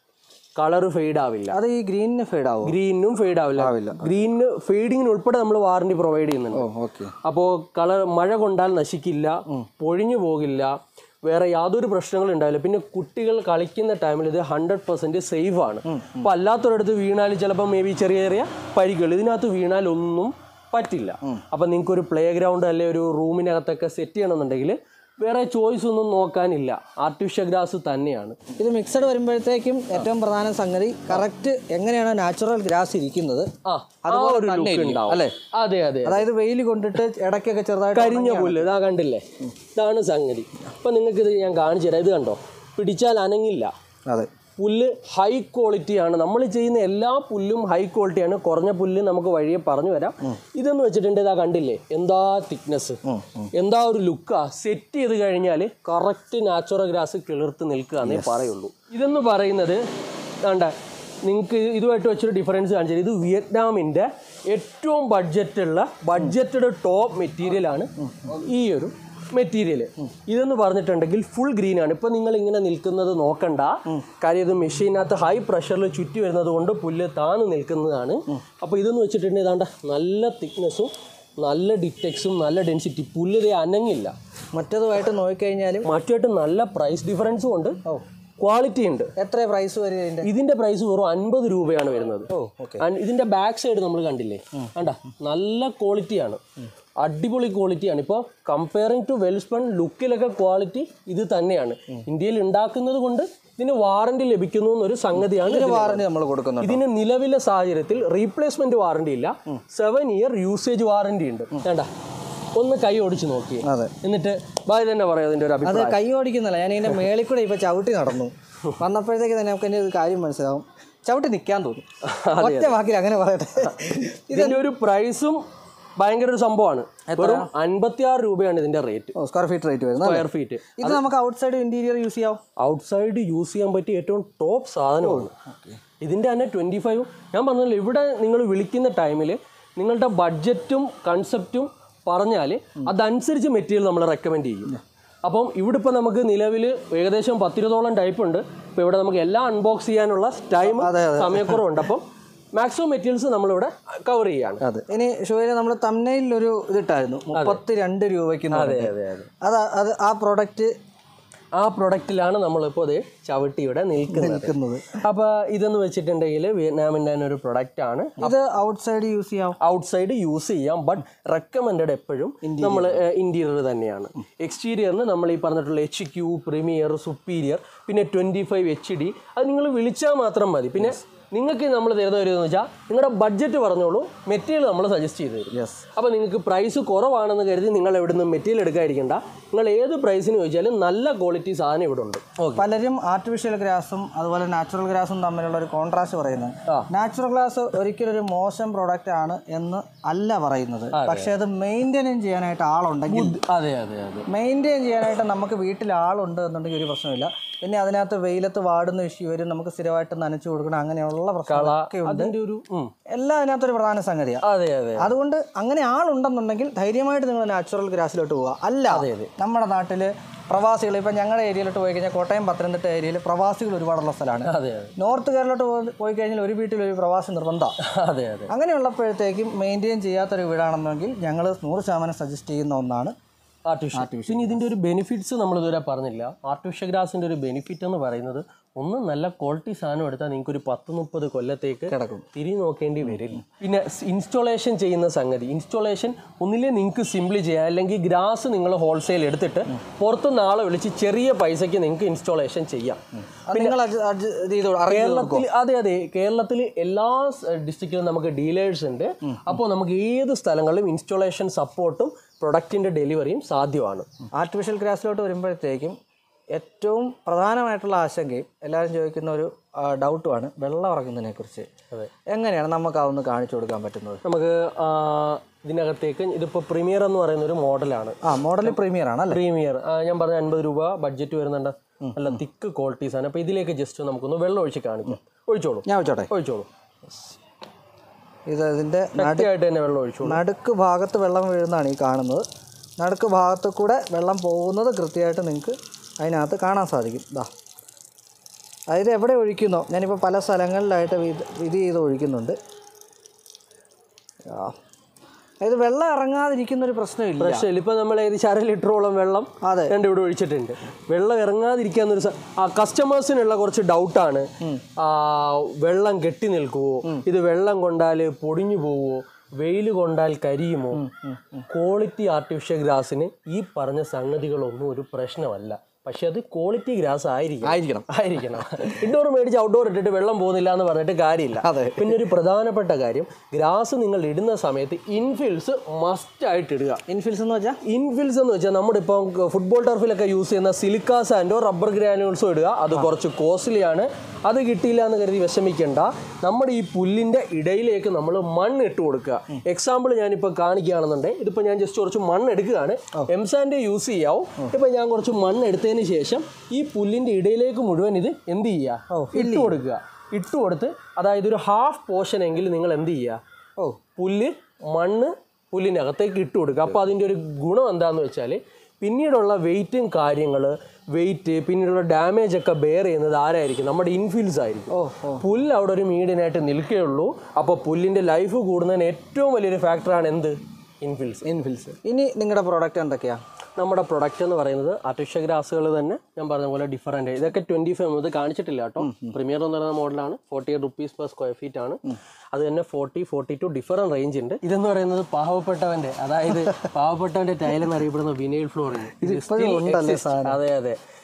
കളർ ഫെയ്ഡ് ആവില്ല അത് ഈ ഗ്രീനിന് ഫെയ്ഡ് ആവും ഗ്രീനും ഫെയ്ഡ് ആവില്ല ഗ്രീനിന് ഫെയ്ഡിങ്ങിന് ഉൾപ്പെടെ നമ്മൾ വാറണ്ടി പ്രൊവൈഡ് ചെയ്യുന്നുണ്ട് ഓ ഓക്കെ അപ്പോൾ കളർ മഴ കൊണ്ടാൽ നശിക്കില്ല പൊഴിഞ്ഞു പോകില്ല വേറെ യാതൊരു പ്രശ്നങ്ങളും ഉണ്ടാവില്ല പിന്നെ കുട്ടികൾ കളിക്കുന്ന ടൈമിൽ ഇത് ഹൺഡ്രഡ് പെർസെൻറ്റ് സേഫ് ആണ് അപ്പോൾ അല്ലാത്തൊരിടത്ത് വീണാൽ ചിലപ്പോൾ മേ ബി ചെറിയ ചെറിയ പരിക്കുകൾ ഇതിനകത്ത് വീണാൽ ഒന്നും പറ്റില്ല അപ്പം നിങ്ങൾക്ക് ഒരു പ്ലേ ഗ്രൗണ്ട് അല്ലെ ഒരു റൂമിനകത്തൊക്കെ സെറ്റ് ചെയ്യണമെന്നുണ്ടെങ്കിൽ വേറെ ചോയ്സ് ഒന്നും നോക്കാനില്ല ആർട്ടിഫിഷ്യൽ ഗ്രാസ് തന്നെയാണ് ഇത് മിക്സഡ് വരുമ്പോഴത്തേക്കും ഏറ്റവും പ്രധാന സംഗതി കറക്റ്റ് എങ്ങനെയാണ് നാച്ചുറൽ ഗ്രാസ് ഇരിക്കുന്നത് ആ ആ അതുപോലെ ഒരു തന്നെ ലുക്ക് ഇരിക്കും, ഉണ്ടാവും അല്ലേ? അതെ അതെ അതായത് വെയിൽ കൊണ്ടിട്ട് ഇടയ്ക്കൊക്കെ ചെറുതായിട്ട് കരിഞ്ഞ പുല്ല് ഇതാ കണ്ടില്ലേ ഇതാണ് സംഗതി അപ്പം നിങ്ങൾക്ക് ഇത് ഞാൻ കാണിച്ചു തരാം ഇത് കണ്ടോ പിടിച്ചാൽ അനങ്ങില്ല അതെ പുല്ല് ഹൈ ക്വാളിറ്റിയാണ് നമ്മൾ ചെയ്യുന്ന എല്ലാ പുല്ലും ഹൈ ക്വാളിറ്റിയാണ് കുറഞ്ഞ പുല്ല് നമുക്ക് വഴിയെ പറഞ്ഞു വരാം ഇതെന്ന് വെച്ചിട്ടുണ്ട് ഇതാ കണ്ടില്ലേ എന്താ തിക്നെസ് എന്താ ഒരു ലുക്കാ സെറ്റ് ചെയ്ത് കഴിഞ്ഞാൽ കറക്റ്റ് നാച്ചുറൽ ഗ്രാസ് കിളിർത്ത് നിൽക്കുക എന്നേ പറയുള്ളൂ ഇതെന്ന് പറയുന്നത് വേണ്ട നിങ്ങൾക്ക് ഇതുമായിട്ട് വെച്ചൊരു ഡിഫറൻസ് കാണിച്ചത് ഇത് വിയറ്റ്നാമിൻ്റെ ഏറ്റവും ബഡ്ജറ്റുള്ള ബഡ്ജറ്റഡ് ടോപ്പ് മെറ്റീരിയലാണ് ഈ ഒരു മെറ്റീരിയൽ ഇതെന്ന് പറഞ്ഞിട്ടുണ്ടെങ്കിൽ ഫുൾ ഗ്രീൻ ആണ് ഇപ്പൊ നിങ്ങൾ ഇങ്ങനെ നിൽക്കുന്നത് നോക്കണ്ട കാര്യം ഇത് മെഷീനകത്ത് ഹൈ പ്രഷറിൽ ചുറ്റി വരുന്നത് കൊണ്ട് പുല്ല് താന്ന് നിൽക്കുന്നതാണ് അപ്പോൾ ഇതെന്ന് വെച്ചിട്ടുണ്ടെങ്കിൽ ഇതാണ്ട നല്ല തിക്നെസ്സും നല്ല ഡിറ്റക്സും നല്ല ഡെൻസിറ്റി പുല്ല് ഇതേ അനങ്ങില്ല മറ്റതുമായിട്ട് നോക്കിക്കഴിഞ്ഞാലും മറ്റുമായിട്ട് നല്ല പ്രൈസ് ഡിഫറൻസും ഉണ്ട് ക്വാളിറ്റി ഉണ്ട് എത്ര പ്രൈസ് വരും ഇതിന്റെ ഇതിന്റെ പ്രൈസ് വെറും അൻപത് രൂപയാണ് വരുന്നത് ഓ ഓക്കെ And ഇതിന്റെ ബാക്ക് സൈഡ് നമ്മൾ കണ്ടില്ലേ കണ്ട നല്ല ക്വാളിറ്റിയാണ് അടിപൊളി ക്വാളിറ്റിയാണ് ഇപ്പോൾ കമ്പയറിങ് ടു വെൽസ്പൺ ലുക്കിലൊക്കെ ക്വാളിറ്റി ഇത് തന്നെയാണ് ഇന്ത്യയിൽ ഉണ്ടാക്കുന്നത് കൊണ്ട് ഇതിന് വാറണ്ടി ലഭിക്കുന്നു എന്നൊരു സംഗതിയാണ് ഇതിന് ഇതിൽ. വാറണ്ടി നമ്മൾ കൊടുക്കുന്നുണ്ട് ഇതിന് നിലവിലെ സാഹചര്യത്തിൽ റീപ്ലേസ്മെന്റ് വാറണ്ടി ഇല്ല സെവൻ ഇയർ യൂസേജ് വാറണ്ടി ഉണ്ട് വേണ്ട ഒന്ന് കൈ ഓടിച്ച് നോക്കി അതെ എന്നിട്ട് ബായ് തന്നെ പറയാം അതിന്റെ ഒരു അത് അഭിപ്രായം കൈ ഓടിക്കുന്നില്ല ഞാൻ ഇതിന്റെ മേളിൽ കൂടെ ഇപ്പൊ ചവിട്ടി നടന്നു വന്നപ്പോഴത്തേക്ക് തന്നെ നമുക്ക് അതിന്റെ ഒരു കാര്യം മനസ്സിലാവും ചവിട്ടി നിൽക്കാൻ തോന്നും ഒറ്റ വാക്കിൽ അങ്ങനെ പറയട്ടെ ഇതിന്റെ ഒരു പ്രൈസും ഭയങ്കര ഒരു സംഭവമാണ് വെറും അൻപത്തി ആറ് രൂപയാണ് ഇതിന്റെ റേറ്റ് സ്ക്വയർ ഫീറ്റ് റേറ്റ് വരുന്നത് സ്ക്വയർ ഫീറ്റ് ഇത് നമുക്ക് ഔട്ട് സൈഡ് ഇന്റീരിയർ യൂസ് ചെയ്യാം ഔട്ട്സൈഡ് യൂസ് ചെയ്യാൻ പറ്റിയ ഏറ്റവും ടോപ്പ് സാധനമാണ് ഇതിന്റെ തന്നെ ട്വന്റി ഫൈവ് ഞാൻ പറഞ്ഞല്ലോ ഇവിടെ നിങ്ങൾ വിളിക്കുന്ന ടൈമിൽ നിങ്ങളുടെ ബഡ്ജറ്റും കൺസെപ്റ്റും പറഞ്ഞാൽ അതനുസരിച്ച് മെറ്റീരിയൽ നമ്മൾ റെക്കമെൻഡ് ചെയ്യും അപ്പം ഇവിടെ ഇപ്പോൾ നമുക്ക് നിലവിൽ ഏകദേശം പത്തിരുപതോളം ടൈപ്പ് ഉണ്ട് ഇപ്പോൾ ഇവിടെ നമുക്ക് എല്ലാം അൺബോക്സ് ചെയ്യാനുള്ള ടൈം സമയക്കുറവുണ്ട് അപ്പം മാക്സിമം മെറ്റീരിയൽസ് നമ്മളിവിടെ കവർ ചെയ്യാണ് അതെ ഇനി ഷോയില് നമ്മൾ തമ്മനയിൽ ഒരു ഇതിട്ടായിരുന്നു മുപ്പത്തി രണ്ട് രൂപയ്ക്ക് എന്ന് അതെ പറഞ്ഞിട്ട്. അതെ അതെ അത് അത് ആ പ്രോഡക്റ്റ് ആ പ്രൊഡക്റ്റിലാണ് നമ്മളിപ്പോൾ അത് ചവിട്ടിയുടെ നിൽക്കുന്നത് നിൽക്കുന്നത് അപ്പോൾ ഇതെന്ന് വെച്ചിട്ടുണ്ടെങ്കിൽ വിയറ്റ്നാമിൻ്റെ തന്നെ ഒരു പ്രൊഡക്റ്റ് ആണ് ഇത് ഔട്ട് സൈഡ് യൂസ് ചെയ്യാം ഔട്ട്സൈഡ് യൂസ് ചെയ്യാം ബട്ട് റെക്കമെൻഡഡ് എപ്പോഴും നമ്മൾ ഇന്റീരിയർ തന്നെയാണ് എക്സ്റ്റീരിയറിന് നമ്മൾ ഈ പറഞ്ഞിട്ടുള്ള എച്ച് ക്യൂ പ്രീമിയർ സുപ്പീരിയർ പിന്നെ ട്വൻറ്റി ഫൈവ് എച്ച് ഡി അത് നിങ്ങൾ വിളിച്ചാൽ മാത്രം മതി പിന്നെ നിങ്ങൾക്ക് നമ്മൾ തരുന്ന ഒരു എന്ന് വെച്ചാൽ നിങ്ങളുടെ ബഡ്ജറ്റ് പറഞ്ഞോളൂ മെറ്റീരിയൽ നമ്മൾ സജസ്റ്റ് ചെയ്ത് തരും യെസ് അപ്പോൾ നിങ്ങൾക്ക് പ്രൈസ് കുറവാണെന്ന് കരുതി നിങ്ങൾ എവിടെ നിന്ന് മെറ്റീരിയൽ എടുക്കാതിരിക്കണ്ട നിങ്ങൾ ഏത് പ്രൈസിന് ചോദിച്ചാലും നല്ല ക്വാളിറ്റി സാധനം ഇവിടെ ഉണ്ട് പലരും ആർട്ടിഫിഷ്യൽ ഗ്രാസും അതുപോലെ നാച്ചുറൽ ഗ്രാസും തമ്മിലുള്ള ഒരു കോൺട്രാസ്റ്റ് പറയുന്നത് നാച്ചുറൽ ഗ്രാസ് ഒരിക്കലും ഒരു മോശം പ്രോഡക്റ്റ് ആണ് എന്ന് അല്ല പറയുന്നത് പക്ഷെ അത് മെയിൻറ്റെയിൻ ചെയ്യാനായിട്ട് ആളുണ്ടെങ്കിൽ അതെ അതെ അതെ മെയിൻറ്റെയിൻ ചെയ്യാനായിട്ട് നമുക്ക് വീട്ടിൽ ആളുണ്ട് എന്നുണ്ടെങ്കിൽ ഒരു പ്രശ്നമില്ല പിന്നെ അതിനകത്ത് വെയിലത്ത് വാടുന്ന ഇഷ്യൂ വരും നമുക്ക് സ്ഥിരമായിട്ട് നനച്ചു കൊടുക്കണം അങ്ങനെയുള്ള പ്രശ്നങ്ങളൊക്കെ ഉണ്ട് അതിൻ്റെ ഒരു ഉം. എല്ലാം അതിനകത്തൊരു പ്രധാന സംഗതിയാണ് അതെ അതെ അതുകൊണ്ട് അങ്ങനെ ആളുണ്ടെന്നുണ്ടെങ്കിൽ ധൈര്യമായിട്ട് നിങ്ങൾ നാച്ചുറൽ ഗ്രാസിലോട്ട് പോവുക അല്ല നമ്മുടെ നാട്ടിൽ പ്രവാസികൾ ഇപ്പം ഞങ്ങളുടെ ഏരിയയിലോട്ട് പോയി കഴിഞ്ഞാൽ കോട്ടയം പത്തനംതിട്ട ഏരിയയിൽ പ്രവാസികൾ ഒരുപാടുള്ള സ്ഥലമാണ് അതെ നോർത്ത് കേരളോട്ട് പോയി- പോയി കഴിഞ്ഞാൽ ഒരു വീട്ടിൽ ഒരു പ്രവാസി നിർബന്ധമാണ് അതെ അതെ അങ്ങനെയുള്ളപ്പോഴത്തേക്കും മെയിൻറ്റെയിൻ ചെയ്യാത്തൊരു വീടാണെന്നെങ്കിൽ ഞങ്ങൾ നൂറ് ശതമാനം സജസ്റ്റ് ചെയ്യുന്ന ഒന്നാണ് ആർട്ടിഫിഷ്യൽ പിന്നെ ഇതിന്റെ ഒരു ബെനിഫിറ്റ്സ് നമ്മൾ ഇതുവരെ പറഞ്ഞില്ല ആർട്ടിഫിഷ്യൽ ഗ്രാസിന്റെ ഒരു ബെനിഫിറ്റ് എന്ന് പറയുന്നത് ഒന്ന് നല്ല ക്വാളിറ്റി സാധനം എടുത്താൽ നിങ്ങൾക്ക് ഒരു പത്ത് മുപ്പത് കൊല്ലത്തേക്ക് കിടക്കും തിരിഞ്ഞു നോക്കേണ്ടി വരില്ല പിന്നെ ഇൻസ്റ്റോളേഷൻ ചെയ്യുന്ന സംഗതി ഇൻസ്റ്റോളേഷൻ ഒന്നില്ലേ നിങ്ങൾക്ക് സിംപ്ലി ചെയ്യാം അല്ലെങ്കിൽ ഗ്രാസ് നിങ്ങൾ ഹോൾസെയിൽ എടുത്തിട്ട് പുറത്തുനിന്ന് ആളെ വിളിച്ച് ചെറിയ പൈസയ്ക്ക് നിങ്ങൾക്ക് ഇൻസ്റ്റോളേഷൻ ചെയ്യാം അത് നിങ്ങൾ അത് അത് ഇത് ചെയ്തോ അറിയാം കേരളത്തിൽ അതെ അതെ കേരളത്തിൽ എല്ലാ ഡിസ്ട്രിക്റ്റിലും നമുക്ക് ഡീലേഴ്സ് ഉണ്ട് അപ്പോൾ നമുക്ക് ഏത് സ്ഥലങ്ങളിലും ഇൻസ്റ്റോളേഷൻ സപ്പോർട്ടും പ്രൊഡക്റ്റിന്റെ ഡെലിവറിയും സാധ്യമാണ് ആർട്ടിഫിഷ്യൽ ഗ്രാസിലോട്ട് വരുമ്പോഴത്തേക്കും ഏറ്റവും പ്രധാനമായിട്ടുള്ള ആശങ്കയും എല്ലാവരും ചോദിക്കുന്ന ഒരു ഡൗട്ടുമാണ് വെള്ളം ഇറങ്ങുന്നതിനെ കുറിച്ച് അതെ. എങ്ങനെയാണ് നമുക്ക് അതൊന്ന് കാണിച്ചു കൊടുക്കാൻ പറ്റുന്നത് നമുക്ക് ആ, ഇതിനകത്തേക്ക് ഇതിപ്പോൾ പ്രീമിയർ എന്ന് പറയുന്ന ഒരു മോഡലാണ് ആ മോഡൽ പ്രീമിയർ ആണ് അല്ലേ പ്രീമിയർ ഞാൻ പറഞ്ഞ അൻപത് രൂപ ബഡ്ജറ്റ് വരുന്നുണ്ട് നല്ല തിക്ക് ക്വാളിറ്റീസ് ആണ് അപ്പോൾ ഇതിലേക്ക് ജസ്റ്റ് നമുക്കൊന്ന് വെള്ളം ഒഴിച്ച് കാണിക്കാം ഒഴിച്ചോളൂ ഞാൻ വെച്ചോട്ടെ ഒഴിച്ചോളൂ ഇത് ഇതിൻ്റെ ശക്തിയായിട്ട് തന്നെ വെള്ളം ഒഴിച്ചോളൂ നടുക്ക് ഭാഗത്ത് വെള്ളം വീഴുന്നതാണ് ഈ കാണുന്നത് നടുക്ക് ഭാഗത്ത് കൂടെ വെള്ളം പോകുന്നത് കൃത്യമായിട്ട് നിങ്ങൾക്ക് അതിനകത്ത് കാണാൻ സാധിക്കും ഇതാ അതായത് എവിടെ ഒഴിക്കുന്നോ ഞാനിപ്പോൾ പല സ്ഥലങ്ങളിലായിട്ട് ഇത് ഇത് ചെയ്ത് ഒഴിക്കുന്നുണ്ട് ആ. അതായത് വെള്ളം ഇറങ്ങാതിരിക്കുന്ന ഒരു പ്രശ്നമില്ല പ്രശ്നമില്ല ഇപ്പം നമ്മൾ ഏകദേശം അര ലിറ്ററോളം വെള്ളം അതെ രണ്ട് ഇവിടെ ഒഴിച്ചിട്ടുണ്ട് വെള്ളം ഇറങ്ങാതിരിക്കാന്നൊരു സ- ആ കസ്റ്റമേഴ്സിനുള്ള കുറച്ച് ഡൗട്ടാണ് ആ വെള്ളം കെട്ടി നിൽക്കുവോ ഇത് വെള്ളം കൊണ്ടാൽ പൊടിഞ്ഞു പോവോ വെയിൽ കൊണ്ടാൽ കരിയുമോ ക്വാളിറ്റി ആർട്ടിഫിഷ്യൽ ഗ്രാസിന് ഈ പറഞ്ഞ സംഗതികളൊന്നും ഒരു പ്രശ്നമല്ല പക്ഷെ അത് ക്വാളിറ്റി ഗ്രാസ് ആയിരിക്കും ആയിരിക്കണം ആയിരിക്കണം ഇൻഡോർ മേടിച്ച് ഔട്ട്ഡോർ ഇട്ടിട്ട് വെള്ളം പോകുന്നില്ല എന്ന് പറഞ്ഞിട്ട് കാര്യമില്ല അതെ. പിന്നെ ഒരു പ്രധാനപ്പെട്ട കാര്യം ഗ്രാസ് നിങ്ങൾ ഇടുന്ന സമയത്ത് ഇൻഫിൽസ് മസ്റ്റ് ആയിട്ട് ഇടുക ഇൻഫിൽസ് എന്ന് വെച്ചാൽ ഇൻഫിൽസ് എന്ന് വെച്ചാൽ നമ്മുടെ ഇപ്പം ഫുട്ബോൾ ടർഫിലൊക്കെ യൂസ് ചെയ്യുന്ന സിലിക്ക സാൻഡോ റബ്ബർ ഗ്രാനുവൽസോ ഇടുക അത് കുറച്ച് കോസ്റ്റ്ലി ആണ് അത് കിട്ടിയില്ല എന്ന് കരുതി വിഷമിക്കേണ്ട നമ്മുടെ ഈ പുല്ലിന്റെ ഇടയിലേക്ക് നമ്മൾ മണ്ണ് ഇട്ട് കൊടുക്കുക എക്സാമ്പിൾ ഞാനിപ്പോൾ കാണിക്കുകയാണെന്നുണ്ടെങ്കിൽ ഇതിപ്പോൾ ഞാൻ ജസ്റ്റ് കുറച്ച് മണ്ണ് എടുക്കുകയാണ് എംസാൻ്റെ യൂസ് ചെയ്യാവും ഇപ്പം ഞാൻ കുറച്ച് മണ്ണ് എടുത്തതിന് ശേഷം ഈ പുല്ലിന്റെ ഇടയിലേക്ക് മുഴുവൻ ഇത് എന്ത് ചെയ്യുക ഇട്ട് കൊടുക്കുക ഇട്ട് കൊടുത്ത് അതായത് ഒരു ഹാഫ് പോർഷൻ എങ്കിലും നിങ്ങൾ എന്ത് ചെയ്യുക ഓ പുല്ല് മണ്ണ് പുല്ലിൻ്റെ അകത്തേക്ക് ഇട്ട് കൊടുക്കുക അപ്പോൾ അതിൻ്റെ ഒരു ഗുണം എന്താണെന്ന് വെച്ചാൽ പിന്നീടുള്ള വെയിറ്റും കാര്യങ്ങൾ വെയിറ്റ് പിന്നീടുള്ള ഡാമേജ് ഒക്കെ ബെയർ ചെയ്യുന്നത് ആരായിരിക്കും നമ്മുടെ ഇൻഫിൽസ് ആയിരിക്കും ഓ ഓ പുല്ല് അവിടെ ഒരു മീഡിയനായിട്ട് നിൽക്കുകയുള്ളൂ അപ്പോൾ പുല്ലിൻ്റെ ലൈഫ് കൂടുന്നതിന് ഏറ്റവും വലിയൊരു ഫാക്ടറാണ് എന്ത് ഇൻഫിൽസ് ഇൻഫിൽസ് ഇനി നിങ്ങളുടെ പ്രോഡക്റ്റ് എന്തൊക്കെയാണ് നമ്മുടെ പ്രൊഡക്റ്റ് എന്ന് പറയുന്നത് ആർട്ടിഫിഷ്യൽ ഗ്രാസുകൾ തന്നെ ഞാൻ പറഞ്ഞ പോലെ ഡിഫറൻറ്റ് ഇതൊക്കെ ട്വൻറ്റി ഫൈവ് ഇത് കാണിച്ചിട്ടില്ല കേട്ടോ പ്രീമിയർ എന്ന് പറയുന്ന മോഡലാണ് forty eight rupees per square feet ആണ് അത് തന്നെ forty forty two different range ഉണ്ട് ഇതെന്ന് പറയുന്നത് പാവപ്പെട്ടവൻ്റെ അതായത് പാവപ്പെട്ടവൻ്റെ ടൈൽ എന്നറിയപ്പെടുന്ന വിനൈൽ ഫ്ലോറിങ് ഇപ്പോഴും ഉണ്ടല്ലേ സാധനം? അതെ അതെ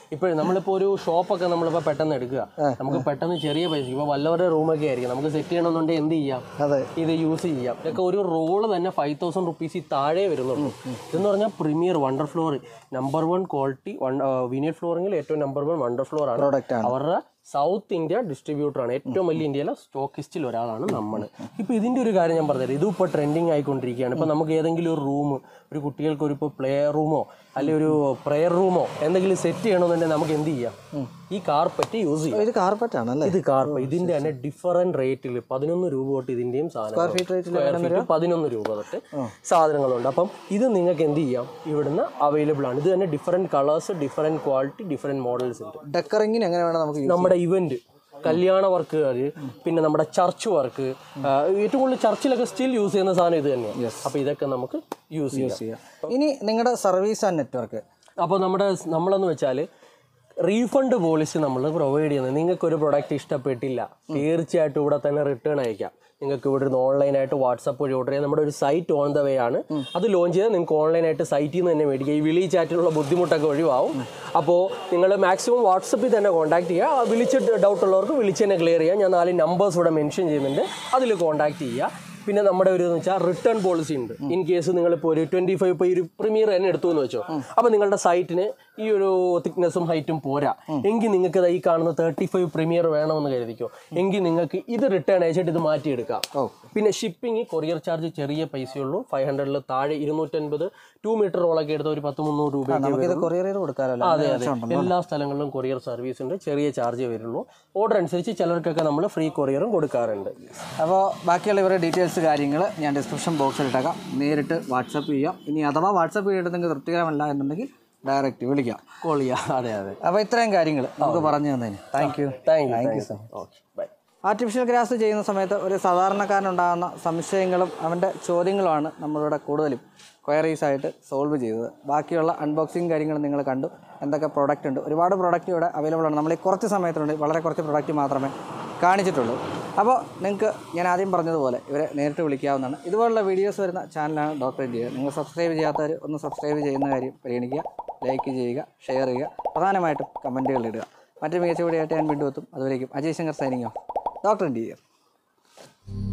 ഇപ്പോഴും നമ്മളിപ്പോൾ ഒരു ഷോപ്പൊക്കെ നമ്മളിപ്പോൾ പെട്ടെന്ന് എടുക്കുക നമുക്ക് പെട്ടെന്ന് ചെറിയ പൈസ ഇപ്പോൾ വല്ലവരുടെ റൂമൊക്കെ ആയിരിക്കും നമുക്ക് സെറ്റ് ചെയ്യണമെന്നുണ്ടെങ്കിൽ എന്ത് ചെയ്യാം അതെ ഇത് യൂസ് ചെയ്യാം ഇതൊക്കെ ഒരു റോള് തന്നെ ഫൈവ് തൗസൻഡ് റുപ്പീസ് താഴെ വരുന്നുള്ളൂ ഇതെന്ന് പറഞ്ഞാൽ premier wonder floor number one quality വിനിയർ ഫ്ലോറിംഗിൽ ഏറ്റവും നമ്പർ വൺ വണ്ടർ ഫ്ലോർ ആണ് പ്രോഡക്റ്റ് ആണ് അവരുടെ സൗത്ത് ഇന്ത്യ ഡിസ്ട്രിബ്യൂട്ടർ ആണ് ഏറ്റവും വലിയ ഇന്ത്യയിലെ സ്റ്റോക്കിസ്റ്റിൽ ഒരാളാണ് നമ്മൾ ഇപ്പൊ ഇതിന്റെ ഒരു കാര്യം ഞാൻ പറഞ്ഞുതരാം ഇതും ഇപ്പോൾ ട്രെൻഡിങ് ആയിക്കൊണ്ടിരിക്കുകയാണ് ഇപ്പൊ നമുക്ക് ഏതെങ്കിലും ഒരു റൂം ഒരു കുട്ടികൾക്ക് ഒരു ഇപ്പോൾ പ്ലേ റൂമോ അല്ലെങ്കിൽ ഒരു പ്രയർ റൂമോ എന്തെങ്കിലും സെറ്റ് ചെയ്യണമെന്നുണ്ടെങ്കിൽ നമുക്ക് എന്ത് ചെയ്യാം ഈ കാർപ്പറ്റ് യൂസ് ചെയ്യാം ഇത് കാർപ്പറ്റ് ആണല്ലേ ഇത് കാർപ്പറ്റ് ഇതിന്റെ തന്നെ ഡിഫറെന്റ് റേറ്റിൽ പതിനൊന്ന് രൂപ തൊട്ട് ഇതിന്റെയും സാധനം ഫീറ്റ് റേറ്റിൽ സ്ക്വയർ ഫീറ്റ് പതിനൊന്ന് രൂപ തൊട്ട് സാധനങ്ങളുണ്ട് അപ്പം ഇത് നിങ്ങൾക്ക് എന്ത് ചെയ്യാം ഇവിടുന്ന് അവൈലബിൾ ആണ് ഇത് തന്നെ different colours different quality different models ഉണ്ട് ഡെക്കറിങ്ങിന് എങ്ങനെ വേണം നമുക്ക് use നമ്മുടെ ഇവന്റ് കല്യാണ വർക്കുകാർ പിന്നെ നമ്മുടെ ചർച്ച് വർക്ക് ഏറ്റവും കൂടുതൽ ചർച്ചിലൊക്കെ സ്റ്റിൽ യൂസ് ചെയ്യുന്ന സാധനം ഇത് തന്നെയാണ് അപ്പൊ ഇതൊക്കെ നമുക്ക് യൂസ് ചെയ്യാം ചെയ്യാം ഇനി നിങ്ങളുടെ സർവീസ് ആൻഡ് നെറ്റ്വർക്ക് അപ്പോൾ നമ്മുടെ നമ്മളെന്ന് വെച്ചാൽ റീഫണ്ട് പോളിസി നമ്മൾ പ്രൊവൈഡ് ചെയ്യുന്നത് നിങ്ങൾക്ക് ഒരു പ്രൊഡക്റ്റ് ഇഷ്ടപ്പെട്ടില്ല തീർച്ചയായിട്ടും ഇവിടെ തന്നെ റിട്ടേൺ അയക്കാം നിങ്ങൾക്ക് ഇവിടെ നിന്ന് ഓൺലൈനായിട്ട് വാട്സപ്പ് വഴി ഓർഡർ ചെയ്യാം നമ്മുടെ ഒരു സൈറ്റ് ഓൺ ദ വേ ആണ് അത് ലോഞ്ച് ചെയ്താൽ നിങ്ങൾക്ക് ഓൺലൈനായിട്ട് സൈറ്റിൽ നിന്ന് തന്നെ മേടിക്കുക ഈ വിളി ചാറ്റിലുള്ള ബുദ്ധിമുട്ടൊക്കെ ഒഴിവാവും അപ്പോൾ നിങ്ങൾ മാക്സിമം വാട്സപ്പിൽ തന്നെ കോൺടാക്ട് ചെയ്യുക ആ വിളിച്ചിട്ട് ഡൗട്ട് ഉള്ളവർക്ക് വിളിച്ച് തന്നെ ക്ലിയർ ചെയ്യാം ഞാൻ നാല് നമ്പേഴ്സ് ഇവിടെ മെൻഷൻ ചെയ്യുന്നുണ്ട് അതിൽ കോൺടാക്ട് ചെയ്യുക പിന്നെ നമ്മുടെ ഒരു എന്ന് വെച്ചാൽ റിട്ടേൺ പോളിസി ഉണ്ട് ഇൻ കേസ് നിങ്ങളിപ്പോൾ ഒരു ട്വന്റി ഫൈവ് ഇപ്പോൾ ഒരു പ്രീമിയർ തന്നെ എടുത്തു എന്ന് വെച്ചോ അപ്പോൾ നിങ്ങളുടെ സൈറ്റിന് ഈ ഒരു തിക്നെസ്സും ഹൈറ്റും പോരാ എങ്കിൽ നിങ്ങൾക്ക് ദാ ഈ കാണുന്ന തേർട്ടി ഫൈവ് പ്രീമിയർ വേണമെന്ന് കരുതിക്കോ എങ്കിൽ നിങ്ങൾക്ക് ഇത് റിട്ടേൺ അയച്ചിട്ട് ഇത് മാറ്റിയെടുക്കാം ഓ. പിന്നെ ഷിപ്പിംഗ് കൊറിയർ ചാർജ് ചെറിയ പൈസയുള്ളൂ ഫൈവ് ഹൺഡ്രഡിൽ താഴെ ഇരുന്നൂറ്റൻപത് ടു മീറ്റർ റോളൊക്കെ എടുത്ത ഒരു പത്ത് മുന്നൂറ് രൂപയ്ക്ക് നമുക്കിത് കൊറിയർ ചെയ്ത് കൊടുക്കാമല്ലോ അതെ അതെ എല്ലാ സ്ഥലങ്ങളിലും കൊറിയർ സർവീസ് ഉണ്ട് ചെറിയ ചാർജ് വരുള്ളൂ ഓർഡർ അനുസരിച്ച് ചിലർക്കൊക്കെ നമ്മൾ ഫ്രീ കൊറിയറും കൊടുക്കാറുണ്ട് അപ്പോൾ ബാക്കിയുള്ള ഇവരുടെ ഡീറ്റെയിൽസ് കാര്യങ്ങൾ ഞാൻ ഡിസ്ക്രിപ്ഷൻ ബോക്സിൽ ഇട്ടേക്കാം നേരിട്ട് വാട്സപ്പ് ചെയ്യാം ഇനി അഥവാ വാട്സപ്പ് ചെയ്തിട്ട് നിങ്ങൾക്ക് തൃപ്തികരമല്ല എന്നുണ്ടെങ്കിൽ ഡയറക്റ്റ് വിളിക്കാം കോൾ ചെയ്യാം അതെ അതെ അപ്പോൾ ഇത്രയും കാര്യങ്ങൾ നമുക്ക് പറഞ്ഞു തന്നതിന് thank you thank you thank you okay bye artificial grass ചെയ്യുന്ന സമയത്ത് ഒരു സാധാരണക്കാരനുണ്ടാകുന്ന സംശയങ്ങളും അവൻ്റെ ചോദ്യങ്ങളുമാണ് നമ്മളിവിടെ കൂടുതലും ക്വയറീസ് ആയിട്ട് സോൾവ് ചെയ്തത് ബാക്കിയുള്ള അൺബോക്സിങ് കാര്യങ്ങൾ നിങ്ങൾ കണ്ടു എന്തൊക്കെ പ്രോഡക്റ്റ് ഉണ്ട് ഒരുപാട് പ്രോഡക്റ്റ് ഇവിടെ അവൈലബിൾ ആണ് നമ്മൾ ഈ കുറച്ച് സമയത്തിനുള്ളിൽ വളരെ കുറച്ച് പ്രോഡക്റ്റ് മാത്രമേ കാണിച്ചിട്ടുള്ളൂ അപ്പോൾ നിങ്ങൾക്ക് ഞാൻ ആദ്യം പറഞ്ഞതുപോലെ ഇവരെ നേരിട്ട് വിളിക്കാവുന്നതാണ് ഇതുപോലുള്ള വീഡിയോസ് വരുന്ന ചാനലാണ് ഡോക്ടർ ഇന്ത്യ നിങ്ങൾ സബ്സ്ക്രൈബ് ചെയ്യാത്തവർ ഒന്ന് സബ്സ്ക്രൈബ് ചെയ്യുന്ന കാര്യം പരിഗണിക്കുക ലൈക്ക് ചെയ്യുക ഷെയർ ചെയ്യുക പ്രധാനമായിട്ടും കമൻറ്റുകൾ ഇടുക മറ്റു മികച്ച വീഡിയോ ആയിട്ട് ഞാൻ വീണ്ടും എത്തും അതുവരേക്കും അജയ് ശങ്കർ സൈനിങ്ങോ ഡോക്ടർ ഇന്ത്യ